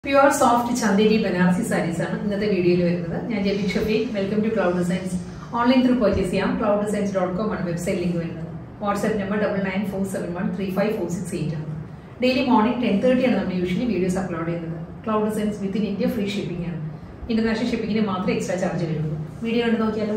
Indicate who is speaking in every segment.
Speaker 1: pure soft Chanderi Banarasi sarees ആണ് ഇന്നത്തെ വീഡിയോയിൽ വരുന്നത് ഞാൻ Jabi Shafeeq welcome to cloud designs online through purchase ചെയ്യാം ക്ലൗഡ് ഡിസൈൻസ് ഡോട്ട് കോം ആണ് വെബ്സൈറ്റ് ലിങ്ക് വരുന്നത് WhatsApp number double nine four seven one three five four six eight ആണ് daily morning ten thirty ആണ് നമ്മൾ യൂഷ്വലി വീഡിയോസ് അപ്ലോഡ് ചെയ്യുന്നത് cloud designs within India free shipping ആണ് international ഷിപ്പിംഗിന് മാത്രമേ extra charge വരുള്ളൂ വീഡിയോ കണ്ട് നോക്കിയാലോ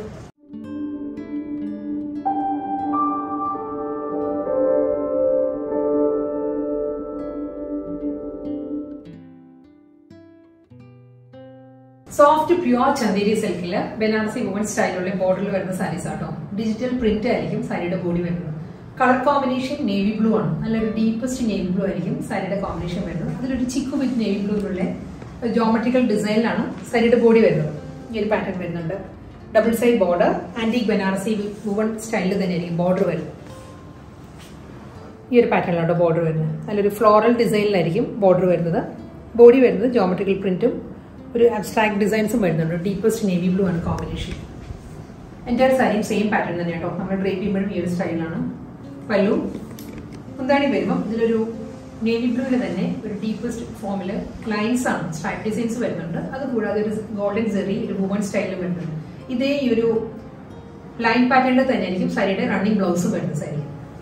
Speaker 1: സോഫ്റ്റ് പ്യുവർ ചന്ദേരി സിൽക്കിൽ ബനാറസി വുമൺ സ്റ്റൈലുള്ള ബോർഡറിൽ വരുന്ന സാരീസ് ആട്ടോ ഡിജിറ്റൽ പ്രിന്റ് ആയിരിക്കും സാരിയുടെ ബോഡി വരുന്നത് കളർ കോമ്പിനേഷൻ നേവി ബ്ലൂ ആണ് നല്ലൊരു ഡീപ്പസ്റ്റ് നേവി ബ്ലൂ ആയിരിക്കും സാരിയുടെ കോമ്പിനേഷൻ വരുന്നത് അതിലൊരു ചിക്കു വിത്ത് നേവി ബ്ലൂവിലുള്ള ജോമെട്രിക്കൽ ഡിസൈനിലാണ് സാരിയുടെ ബോഡി വരുന്നത് ഈ ഒരു പാറ്റേൺ വരുന്നുണ്ട് double side border antique Banarasi woven സ്റ്റൈലിൽ തന്നെ ആയിരിക്കും ബോർഡർ വരുന്നത് ഈ ഒരു പാറ്റേണിലാണ് ബോർഡർ വരുന്നത് നല്ലൊരു ഫ്ലോറൽ ഡിസൈനിലായിരിക്കും ബോർഡർ വരുന്നത് ബോഡി വരുന്നത് ജോമെട്രിക്കൽ പ്രിന്റും ഒരു അബ്സ്ട്രാക്ട് ഡിസൈൻസും വരുന്നുണ്ട് ഡീപ്പസ്റ്റ് നേവി ബ്ലൂ ആണ് കോമ്പിനേഷൻ എൻ്റെ സാരിയും സെയിം പാറ്റേൺ തന്നെ കേട്ടോ നമ്മൾ ഡ്രേപ്പ് ചെയ്യുമ്പോഴും ഈ ഒരു സ്റ്റൈലാണ് പല്ലു മുന്താണി വരുമ്പോൾ ഇതിലൊരു നേവി ബ്ലൂവിൽ തന്നെ ഒരു ഡീപ്പസ്റ്റ് ഫോമിൽ ലൈൻസ് ആണ് സ്ട്രൈപ്പ് ഡിസൈൻസ് വരുന്നുണ്ട് അത് കൂടാതെ ഒരു ഗോൾഡൻ സെറി ഒരു വുമൺ സ്റ്റൈലിലും വരുന്നുണ്ട് ഇതേ ഈ ഒരു ലൈൻ പാറ്റേണിൽ തന്നെ ആയിരിക്കും സാരിയുടെ റണ്ണിങ് ബ്ലൗസും വരുന്നത് സാരി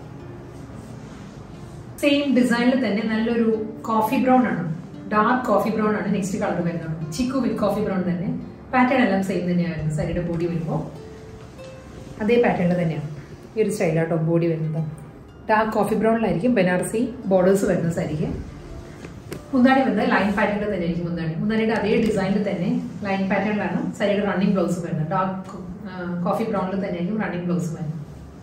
Speaker 1: സെയിം ഡിസൈനിൽ തന്നെ നല്ലൊരു കോഫി ബ്രൗൺ ആണ് ഡാർക്ക് കോഫി ബ്രൗൺ ആണ് നെക്സ്റ്റ് കളർ വരുന്നത് ചിക്കു വിത്ത് കോഫി ബ്രൗൺ തന്നെ പാറ്റേൺ എല്ലാം സെയിം തന്നെയായിരുന്നു സാരിയുടെ ബോഡി വരുമ്പോൾ അതേ പാറ്റേണിൽ തന്നെയാണ് ഈ ഒരു സ്റ്റൈലാട്ടോ ബോഡി വരുന്നത് ഡാർക്ക് കോഫി ബ്രൗണിലായിരിക്കും ബനാറസി ബോർഡേഴ്സ് വരുന്ന സാരിക്ക് മുന്താണി വരുന്നത് ലൈൻ പാറ്റേണിൽ തന്നെ ആയിരിക്കും മുന്താണി മുന്താണിയുടെ അതേ ഡിസൈനിൽ തന്നെ ലൈൻ പാറ്റേണിലാണ് സാരിയുടെ റണ്ണിങ് ബ്ലൗസ് വരുന്നത് ഡാർക്ക് കോഫി ബ്രൗണിൽ തന്നെ ആയിരിക്കും റണ്ണിങ് ബ്ലൗസ് വരുന്നത്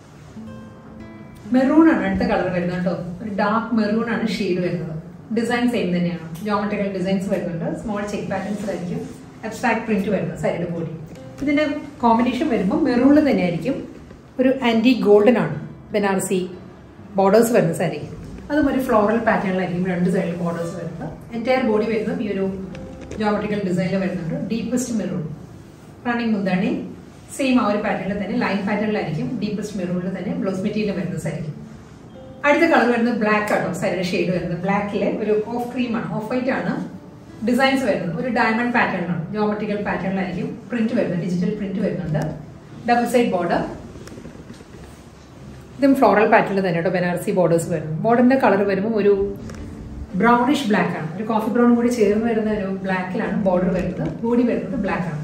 Speaker 1: മെറൂൺ ആണ് അടുത്ത കളർ വരുന്നത് കേട്ടോ ഒരു ഡാർക്ക് മെറൂൺ ആണ് ഷെയ്ഡ് വരുന്നത് ഡിസൈൻ സെയിം തന്നെയാണ് ജോമെട്രിക്കൽ ഡിസൈൻസ് വരുന്നുണ്ട് സ്മോൾ ചെക്ക് പാറ്റേൺസ് ആയിരിക്കും അബ്സ്ട്രാക്ട് പ്രിന്റ് വരുന്നത് സൈഡ് ബോഡി ഇതിന്റെ കോമ്പിനേഷൻ വരുമ്പോൾ മെറൂണിൽ തന്നെ ആയിരിക്കും ഒരു ആന്റി ഗോൾഡൻ ആണ് ബനാറസി ബോർഡേഴ്സ് വരുന്ന സാരി അതും ഒരു ഫ്ലോറൽ പാറ്റേണിലായിരിക്കും രണ്ട് സൈഡിൽ ബോർഡേഴ്സ് വരുന്നത് എൻറ്റയർ ബോഡി വരുന്നത് ഈ ഒരു ജോമെട്രിക്കൽ ഡിസൈനിൽ വരുന്നുണ്ട് ഡീപ്പസ്റ്റ് മെറൂൺ റണ്ണിങ് മുന്താണി സെയിം ആ ഒരു പാറ്റേണിൽ തന്നെ ലൈൻ പാറ്റേണിലായിരിക്കും ഡീപ്പസ്റ്റ് മെറൂണിൽ തന്നെ ബ്ലൗസ് മെറ്റീരിയൽ വരുന്നത് സാരിക്കും അടുത്ത കളർ വരുന്നത് ബ്ലാക്ക് ആട്ടോ സാരിയുടെ ഷെയ്ഡ് വരുന്നത് ബ്ലാക്കിലെ ഒരു ഓഫ് ക്രീം ആണ് ഓഫ് വൈറ്റ് ആണ് ഡിസൈൻസ് വരുന്നത് ഒരു ഡയമണ്ട് പാറ്റേണിലാണ് ജോമെട്രിക്കൽ പാറ്റേണിലായിരിക്കും പ്രിന്റ് വരുന്നത് ഡിജിറ്റൽ പ്രിന്റ് വരുന്നുണ്ട് ഡബിൾ സൈഡ് ബോർഡർ ഇതും ഫ്ലോറൽ പാറ്റേണിൽ തന്നെ കേട്ടോ ബനാറസി ബോർഡേഴ്സ് വരുന്നു ബോർഡറിന്റെ കളർ വരുമ്പോൾ ഒരു ബ്രൗണിഷ് ബ്ലാക്ക് ആണ് ഒരു കോഫി ബ്രൗൺ കൂടി ചേർന്ന് വരുന്ന ഒരു ബ്ലാക്കിലാണ് ബോർഡർ വരുന്നത് ബോഡി വരുന്നത് ബ്ലാക്ക് ആണ്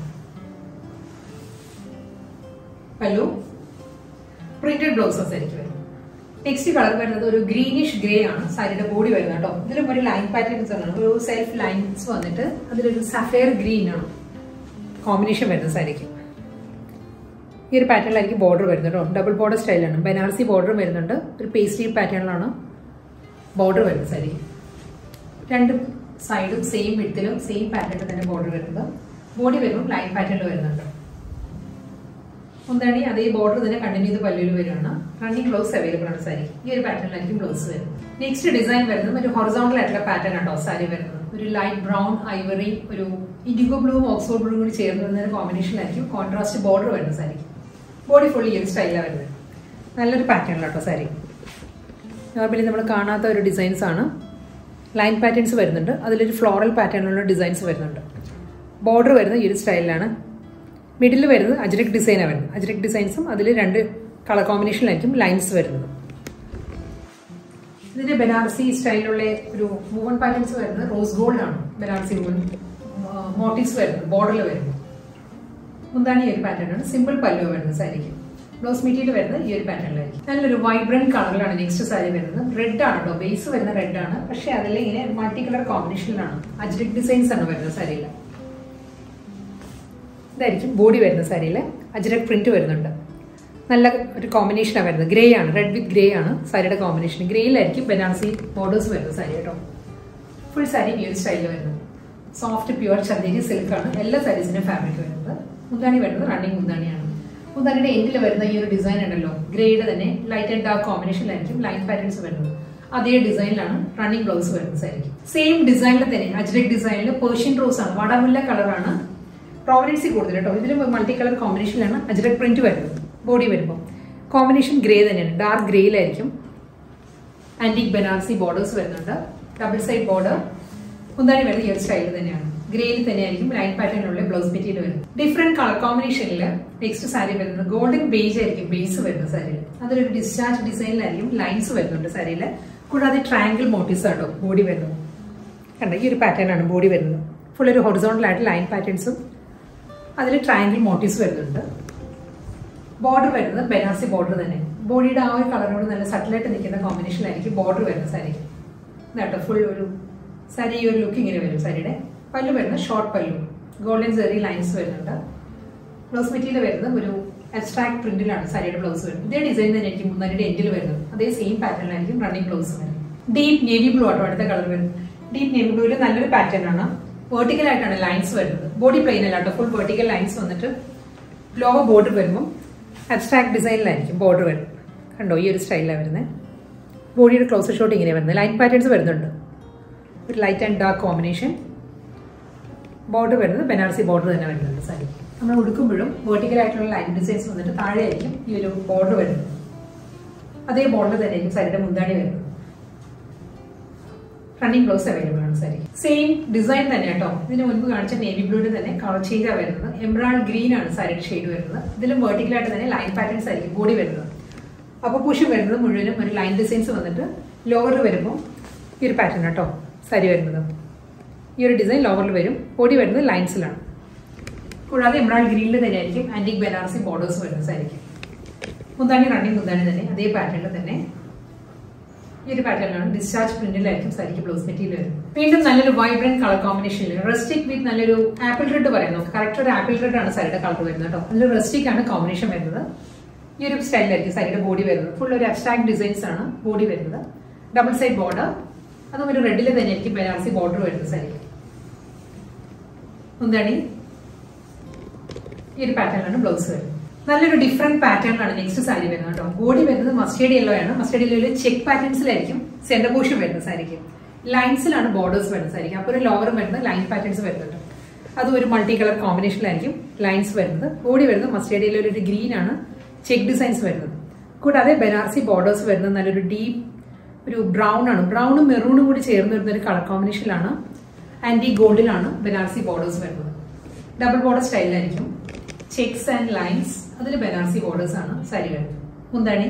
Speaker 1: പല്ലു പ്രിന്റഡ് ബ്ലൗസസ് ആയിരിക്കും വരുന്നത് നെക്സ്റ്റ് കളർ വരുന്നത് ഒരു ഗ്രീനിഷ് ഗ്രേ ആണ് സാരിയുടെ ബോഡി വരുന്നത് കേട്ടോ ഇതിലും ഒരു ലൈൻ പാറ്റേൺസ് ആണ് ഒരു സെൽഫ് ലൈൻസ് വന്നിട്ട് അതിലൊരു സഫയർ ഗ്രീൻ ആണ് കോമ്പിനേഷൻ വരുന്നത് സാരിക്ക് ഈ ഒരു പാറ്റേണിലായിരിക്കും ബോർഡർ വരുന്നത് കേട്ടോ ഡബിൾ ബോർഡർ സ്റ്റൈലാണ് ബനാറസി ബോർഡർ വരുന്നുണ്ട് ഒരു പേസ്ട്രി പാറ്റേണിലാണ് ബോർഡർ വരുന്നത് സാരി രണ്ട് സൈഡും സെയിം വിടത്തിലും സെയിം പാറ്റേണിൽ തന്നെ ബോർഡർ വരുന്നത് ബോഡി വരുമ്പോൾ ലൈൻ പാറ്റേണിൽ വരുന്നുണ്ട് ഒന്നാണ് അതേ ബോർഡർ തന്നെ കണ്ടിന്യൂ ചെയ്ത് പല്ലുവിൽ വരുവാണ് റണ്ണിങ് ബ്ലൗസ് അവൈലബിൾ ആണ് സാരി ഈ ഒരു പാറ്റേണിലായിരിക്കും ബ്ലൗസ് വരുന്നത് നെക്സ്റ്റ് ഡിസൈൻ വരുന്നത് ഒരു ഹൊറിസോണ്ടൽ ആയിട്ടുള്ള പാറ്റേൺ ആട്ടോ സാരി വരുന്നത് ഒരു ലൈറ്റ് ബ്രൗൺ ഐവറി ഒരു ഇൻഡിഗോ ബ്ലൂവും ഓക്സ്ഫോർഡ് ബ്ലൂ കൂടി ചേർന്ന് വരുന്ന കോമ്പിനേഷനിലായിരിക്കും കോൺട്രാസ്റ്റ് ബോർഡർ വരുന്നത് സാരി ബോഡി ഫുൾ ഈ ഒരു സ്റ്റൈലാണ് വരുന്നത് നല്ലൊരു പാറ്റേണിലാട്ടോ സാരി നോർമലി നമ്മൾ കാണാത്ത ഒരു ഡിസൈൻസ് ആണ് ലൈൻ പാറ്റേൺസ് വരുന്നുണ്ട് അതിലൊരു ഫ്ലോറൽ പാറ്റേണിലുള്ള ഡിസൈൻസ് വരുന്നുണ്ട് ബോർഡർ വരുന്നത് ഈ ഒരു സ്റ്റൈലിലാണ് മിഡിൽ വരുന്നത് അജ്രക് ഡിസൈനാണ് വരുന്നത് അജ്രക് ഡിസൈൻസും അതിൽ രണ്ട് കളർ കോമ്പിനേഷനിലായിരിക്കും ലൈൻസ് വരുന്നത് ഇതിന്റെ ബനാറസി സ്റ്റൈലിലുള്ള ഒരു വുവൺ പാറ്റേൺസ് വരുന്നത് റോസ് ഗോൾഡ് ആണ് ബനാറസി വുവൺ മോട്ടീവ്സ് വരുന്നത് ബോർഡറിൽ വരുന്നത് മുന്താണി ഈ ഒരു പാറ്റേൺ ആണ് സിമ്പിൾ പല്ലു വരുന്നത് സാരിക്ക് ബ്ലൗസ് മെറ്റീരിയൽ വരുന്നത് ഈ ഒരു പാറ്റേണിലായിരിക്കും നല്ലൊരു വൈബ്രന്റ് കളറിലാണ് നെക്സ്റ്റ് സാരി വരുന്നത് റെഡ് ആണ് കേട്ടോ ബേസ് വരുന്ന റെഡ് ആണ് പക്ഷെ അതിൽ ഇങ്ങനെ മൾട്ടി കളർ കോമ്പിനേഷനിലാണ് അജ്രക് ഡിസൈൻസ് ആണ് വരുന്നത് സാരിയിൽ ഇതായിരിക്കും ബോഡി വരുന്ന സാരിയിൽ അജ്രക് പ്രിന്റ് വരുന്നുണ്ട് നല്ല ഒരു കോമ്പിനേഷനാണ് വരുന്നത് ഗ്രേ ആണ് റെഡ് വിത്ത് ഗ്രേ ആണ് സാരിയുടെ കോമ്പിനേഷൻ ഗ്രേയിലായിരിക്കും ബനാറസി ബോർഡേഴ്സ് വരുന്നത് സാരി കേട്ടോ ഫുൾ സാരി ഈ ഒരു സ്റ്റൈലിൽ വരുന്നത് സോഫ്റ്റ് പ്യുവർ ചന്ദേരി സിൽക്ക് ആണ് എല്ലാ സാരീസിന്റെ ഫാബ്രിക് വരുന്നത് മുന്താണി വരുന്നത് റണ്ണിങ് മുന്താണിയാണ് മുന്താണിയുടെ എൻഡിൽ വരുന്ന ഈ ഒരു ഡിസൈൻ ഉണ്ടല്ലോ ഗ്രേയുടെ തന്നെ ലൈറ്റ് ആൻഡ് ഡാർക്ക് കോമ്പിനേഷനിലായിരിക്കും ലൈൻ പാറ്റേൺസ് വരുന്നത് അതേ ഡിസൈനിലാണ് റണ്ണിങ് ബ്ലൗസ് വരുന്നത് സാരിക്ക് സെയിം ഡിസൈനിൽ തന്നെ അജ്രക് ഡിസൈനിൽ പേർഷ്യൻ റോസ് ആണ് വടമുല്ല കളറാണ് പ്രോവനൻസി കൂടുതൽ കേട്ടോ ഇതിൽ മൾട്ടി കളർ കോമ്പിനേഷനിലാണ് അജ്രക് പ്രിന്റ് വരുന്നത് ബോഡി വരുമ്പോൾ കോമ്പിനേഷൻ ഗ്രേ തന്നെയാണ് ഡാർക്ക് ഗ്രേയിലായിരിക്കും ആന്റിക് ബനാറസി ബോർഡേഴ്സ് വരുന്നുണ്ട് ഡബിൾ സൈഡ് ബോർഡർ മുന്താണി വരുന്നത് ഈ ഒരു സ്റ്റൈൽ തന്നെയാണ് ഗ്രേയിൽ തന്നെയായിരിക്കും ലൈൻ പാറ്റേണിലുള്ള ബ്ലൗസ് മെറ്റീരിയൽ വരുന്നത് ഡിഫറെന്റ് കളർ കോമ്പിനേഷനിൽ നെക്സ്റ്റ് സാരി വരുന്നത് ഗോൾഡൻ ബേജ് ആയിരിക്കും ബേസ് വരുന്നത് സാരിയിൽ അതൊരു ഡിസ്ചാർജ് ഡിസൈനിലായിരിക്കും ലൈൻസ് വരുന്നുണ്ട് സാരിയിൽ കൂടാതെ ട്രയാങ്കിൾ മോട്ടീവ്സ് ആട്ടോ ബോഡി വരുന്നത് കണ്ട ഈ ഒരു പാറ്റേൺ ആണ് ബോഡി വരുന്നത് ഫുൾ ഒരു ഹൊറിസോണ്ടൽ ആയിട്ട് ലൈൻ പാറ്റേൺസും അതിൽ ട്രയാങ്കിൾ മോട്ടീവ്സ് വരുന്നുണ്ട് ബോർഡർ വരുന്നത് ബനാസി ബോർഡർ തന്നെ ബോഡിയുടെ ആ ഒരു കളറിനോട് നല്ല സട്ടിലായിട്ട് നിൽക്കുന്ന കോമ്പിനേഷനിലായിരിക്കും ബോർഡർ വരുന്നത് സാരി ഇതാട്ടോ ഫുൾ ഒരു സാരി ഈ ഒരു ലുക്ക് ഇങ്ങനെ വരും സാരിയുടെ പല്ലു വരുന്നത് short pallu golden zari lines വരുന്നുണ്ട് ബ്ലൗസ് മെറ്റീരിയൽ വരുന്നത് ഒരു അബ്സ്ട്രാക്ട് പ്രിന്റിലാണ് സാരിയുടെ ബ്ലൗസ് വരുന്നത് ഇതേ ഡിസൈൻ തന്നെ ആയിരിക്കും മുന്നാരിയുടെ എൻഡിൽ വരുന്നത് അതേ സെയിം പാറ്റേണിലായിരിക്കും റണ്ണിങ് ബ്ലൗസ് വരുന്നത് ഡീപ്പ് നേവി ബ്ലൂ ആട്ടോ അടുത്ത കളർ വരുന്നത് ഡീപ്പ് നേവി ബ്ലൂവിൽ നല്ലൊരു പാറ്റേൺ ആണ് വെർട്ടിക്കൽ ആയിട്ടാണ് ലൈൻസ് വരുന്നത് ബോഡി പ്ലെയിൻ അല്ലാട്ടോ ഫുൾ വെർട്ടിക്കൽ ലൈൻസ് വന്നിട്ട് ലോവർ ബോർഡർ വരുമ്പോൾ അബ്സ്ട്രാക്ട് ഡിസൈനിലായിരിക്കും ബോർഡർ വരുന്നത് കണ്ടോ ഈ ഒരു സ്റ്റൈലാണ് വരുന്നത് ബോഡിയുടെ ക്ലോസർ ഷോട്ട് ഇങ്ങനെ വരുന്നത് ലൈൻ പാറ്റേൺസ് വരുന്നുണ്ട് ഒരു light and dark combination border വരുന്നത് ബനാറസി ബോർഡർ തന്നെ വരുന്നുണ്ട് സാരി നമ്മൾ ഉടുക്കുമ്പോഴും വെർട്ടിക്കൽ ആയിട്ടുള്ള ലൈൻ ഡിസൈൻസ് വന്നിട്ട് താഴെയായിരിക്കും ഈ ഒരു ബോർഡർ വരുന്നത് അതേ ബോർഡർ തന്നെ ആയിരിക്കും സാരിയുടെ മുന്താണി വരുന്നത് റണ്ണിങ് ബ്ലൗസ് അവൈലബിൾ ആണ് സാരി സെയിം ഡിസൈൻ തന്നെ കേട്ടോ ഇതിന് മുൻപ് കാണിച്ച നേവി ബ്ലൂവിൽ തന്നെ കളർ ചേഞ്ച് ആണ് വരുന്നത് എംബ്രാൾഡ് ഗ്രീൻ ആണ് സാരിയുടെ ഷെയ്ഡ് വരുന്നത് ഇതിലും വെർട്ടിക്കൽ ആയിട്ട് തന്നെ ലൈൻ പാറ്റേൺസ് ആയിരിക്കും ബോഡി വരുന്നത് അപ്പോൾ പുഷ് വരുന്നത് മുഴുവനും ഒരു ലൈൻ ഡിസൈൻസ് വന്നിട്ട് ലോവറിൽ വരുമ്പോൾ ഈ ഒരു പാറ്റേൺ കേട്ടോ സാരി വരുന്നത് ഈ ഒരു ഡിസൈൻ ലോവറിൽ വരും ബോഡി വരുന്നത് ലൈൻസിലാണ് കൂടാതെ എംബ്രാൾഡ് ഗ്രീനിൽ തന്നെ ആയിരിക്കും ആന്റിക് ബനാറസി ബോർഡേഴ്സ് വരുന്നത് സാരിക്കും മുന്താണി റണ്ണിങ് മുന്താണി തന്നെ അതേ പാറ്റേണിൽ തന്നെ ഈ ഒരു പാറ്റേണിലാണ് ഡിസ്ചാർജ് പ്രിന്റിലായിരിക്കും സാരിക്ക് ബ്ലൗസ് മെറ്റീരിയൽ വരുന്നത് വീണ്ടും നല്ലൊരു വൈബ്രന്റ് കളർ കോമ്പിനേഷനിൽ റെസ്റ്റിക് വിത്ത് നല്ലൊരു ആപ്പിൾ റെഡ് പറയുന്നു കറക്റ്റ് ഒരു ആപ്പിൾ റെഡ് ആണ് സാരിയുടെ കളർ വരുന്നത് കേട്ടോ നല്ലൊരു റെസ്റ്റിക് ആണ് കോമ്പിനേഷൻ വരുന്നത് ഈ ഒരു സ്റ്റൈലിലായിരിക്കും സാരിയുടെ ബോഡി വരുന്നത് ഫുൾ ഒരു അബ്സ്ട്രാക്ട് ഡിസൈൻസ് ആണ് ബോഡി വരുന്നത് ഡബിൾ സൈഡ് ബോർഡർ അതും ഒരു റെഡിൽ തന്നെ ആയിരിക്കും ബനാറസി ബോർഡർ വരുന്നത് സാരിക്ക് മുന്താണി ഈ ഒരു പാറ്റേണിലാണ് ബ്ലൗസ് വരുന്നത് നല്ലൊരു ഡിഫറെന്റ് പാറ്റേണിലാണ് നെക്സ്റ്റ് സാരി വരുന്നത് കേട്ടോ ബോഡി വരുന്നത് മസ്റ്റേഡ് യെല്ലോ ആണ് മസ്റ്റേഡ് യെല്ലോയിൽ ചെക്ക് പാറ്റേൺസിലായിരിക്കും സെന്റർ പോർഷൻ വരുന്നത് സാരിക്ക് ലൈൻസിലാണ് ബോർഡേഴ്സ് വരുന്നത് സാരിക്ക് അപ്പോൾ ഒരു ലോവറും വരുന്നത് ലൈൻ പാറ്റേൺസ് വരുന്നുണ്ട് അതും ഒരു മൾട്ടി കളർ കോമ്പിനേഷനിലായിരിക്കും ലൈൻസ് വരുന്നത് ബോഡി വരുന്നത് മസ്റ്റേഡ് യെല്ലോയിൽ ഒരു ഗ്രീൻ ആണ് ചെക്ക് ഡിസൈൻസ് വരുന്നത് കൂടാതെ ബനാറസി ബോർഡേഴ്സ് വരുന്നത് നല്ലൊരു ഡീപ്പ് ഒരു ബ്രൗൺ ആണ് ബ്രൗണും മെറൂണും കൂടി ചേർന്ന് വരുന്ന ഒരു കളർ കോമ്പിനേഷനിലാണ് ആന്റി ഗോൾഡിലാണ് ബനാറസി ബോർഡേഴ്സ് വരുന്നത് ഡബിൾ ബോർഡർ സ്റ്റൈലിലായിരിക്കും ചെക്സ് ആൻഡ് ലൈൻസ് അതിൽ ബനാറസി ബോർഡേഴ്സ് ആണ് സാരി വരുന്നത് മുന്താണി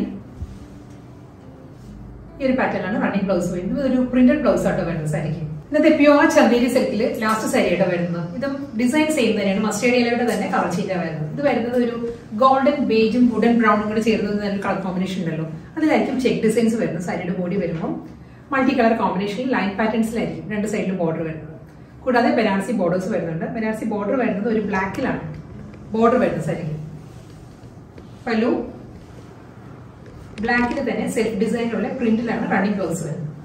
Speaker 1: ഈ ഒരു പാറ്റേണിലാണ് റണ്ണിങ് ബ്ലൗസ് വരുന്നത് ഒരു പ്രിന്റഡ് ബ്ലൗസ് ആട്ടോ വരുന്നത് സാരിക്ക് ഇന്നത്തെ പ്യോർ ചന്തേരി സിൽക്കിൽ ലാസ്റ്റ് സാരി ആയിട്ടോ വരുന്നത് ഇതും ഡിസൈൻ സെയിം തന്നെയാണ് മസ്റ്റേഡ് യെല്ലോയുടെ തന്നെ കളർ ചേഞ്ചാണ് വരുന്നത് ഇത് വരുന്നത് ഒരു ഗോൾഡൻ ബേജും വുഡൻ ബ്രൗണും കൂടി ചേർന്നത് ഒരു കളർ കോമ്പിനേഷൻ ഉണ്ടല്ലോ അതിലായിരിക്കും ചെക്ക് ഡിസൈൻസ് വരുന്നത് സാരിയുടെ ബോഡി വരുമ്പോൾ മൾട്ടി കളർ കോമ്പിനേഷനിൽ ലൈൻ പാറ്റേൺസിലായിരിക്കും രണ്ട് സൈഡിലും ബോർഡർ വരുന്നത് കൂടാതെ ബനാറസി ബോർഡേഴ്സ് വരുന്നുണ്ട് ബനാറസി ബോർഡർ വരുന്നത് ഒരു ബ്ലാക്കിലാണ് ബോർഡർ വരുന്നത് സാരിക്ക് പല്ലു ബ്ലാക്കിൽ തന്നെ സെൽഫ് ഡിസൈനുള്ള പ്രിന്റിലാണ് റണ്ണിങ് ബ്ലൗസ് വരുന്നത്